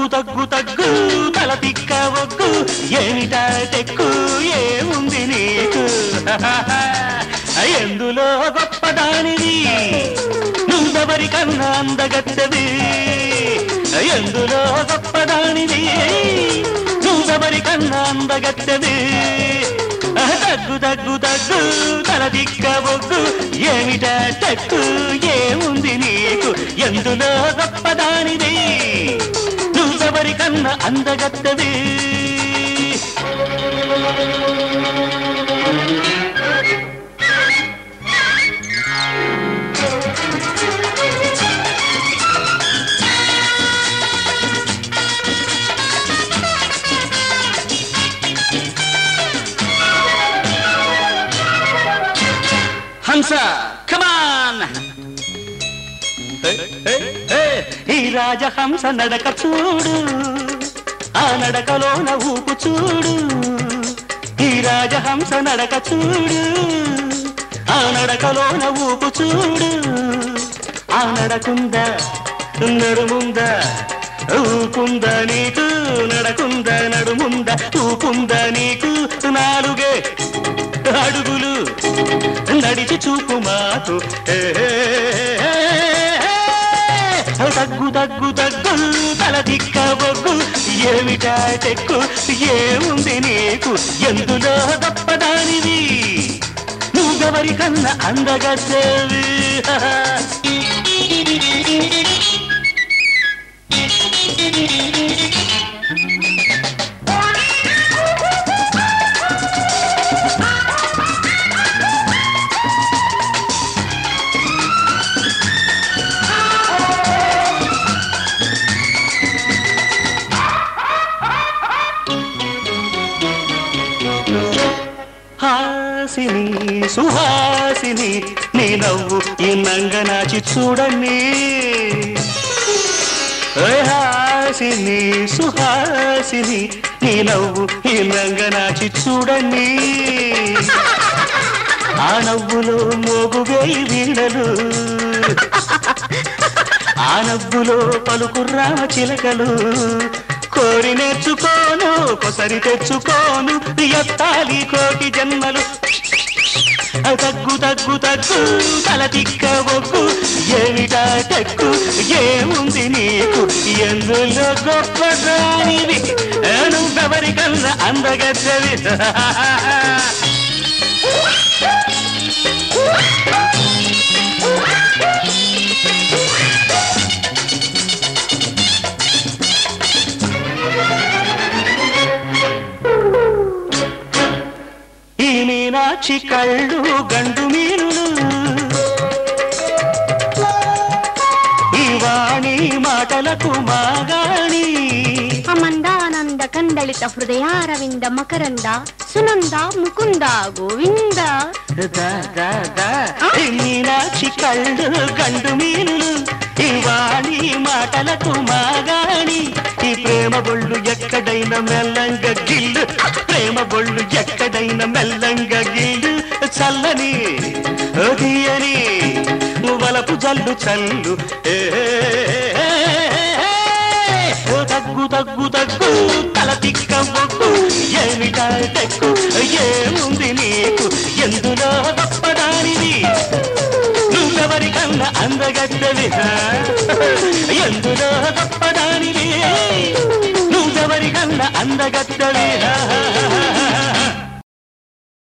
తగ్గు తగ్గు తగ్గు తల తిక్క ఒగ్గు ఏమిటా తెక్కు ఏముంది నీకు ఎందులో గొప్పదానివి నువ్వెవరికన్నా అందగత్తవి ఎందులో గొప్పదానివి నువ్వెవరికన్నా అందగత్తవి దగ్గు దగ్గు దగ్గు తల దిక్క బొగ్గు ఏమిటా టక్కు ఏముంది నీకు ఎందులో గొప్పదానిది నువ్వెవరికన్నా అందగత్తవి హంస కమాన్ ఈ రాజహంస నడక చూడు ఆ నడకలోన ఊపు చూడు ఈ రాజహంస నడక చూడు ఆ నడకలోన ఊపు చూడు ఆ నడకుందా నడుముందా ఊపుందా నీకు నడకుందా నడుముందా ఊపుందా నీకు నాలుగే అడుగులు నడిచి చూపు మాకు ఏ, ఏ, ఏ, ఏ, దగ్గు దగ్గు దగ్గు తల దిక్క బొగ్గు ఏమిటా తెక్కు ఏముంది నీకు ఎందులో గొప్పదానివి నువ్వెవరికన్నా అందగత్తేవి హాసిని సుహాసిని నీ నవ్వు ఈ నంగనాచి చూడండి ఓయ్ హాసిని సుహాసిని నీ నవ్వు ఈ నంగనాచి చూడండి ఆ నవ్వులో మోగువేయి వీణలు ఆ నవ్వులో పలుకు రామ చిలకలు కోరి నేర్చుకోను కొసరి తెచ్చుకోను ఎత్తాలి కోటి జన్మలు తగ్గు తగ్గు తగ్గు తల తిక్క ఒగ్గు ఏమిటా టక్కు ఏముంది నీకు ఎందులో గొప్పదానివి నువ్వెవరికన్నా అందగద్దవి ఈ మీనాక్షి కళ్ళు గండు మీనులు ఈ వాణి మాటలకు మాగాణి అమందానంద కందళిత హృదయారవింద మకరంద సునంద ముకుంద గోవింద దా, దా, దా. ఈ మీనాక్షి కళ్ళు గండు మీనులు ఈ వాణి మాటలకు మాగాణి ఈ ప్రేమ బొళ్ళు ఎక్కడైనా మెల్లంగా గిల్లు ప్రేమ బొళ్ళు ఎక్కడైనా మెల్లంగా గిల్లు చల్లని తీయని వలపు జల్లు చల్లు ఏ, ఏ, ఏ, ఓ తగ్గు తగ్గు తగ్గు తల తిక్క బొగ్గు ఏమిటా తెక్కు ఏముంది నీకు ఎందులో గొప్పదానివి నువ్వెవరికన్నా అందగద్దవి ఎందులో గొప్పదానివి నువ్వెవరికన్నా అందగద్దవి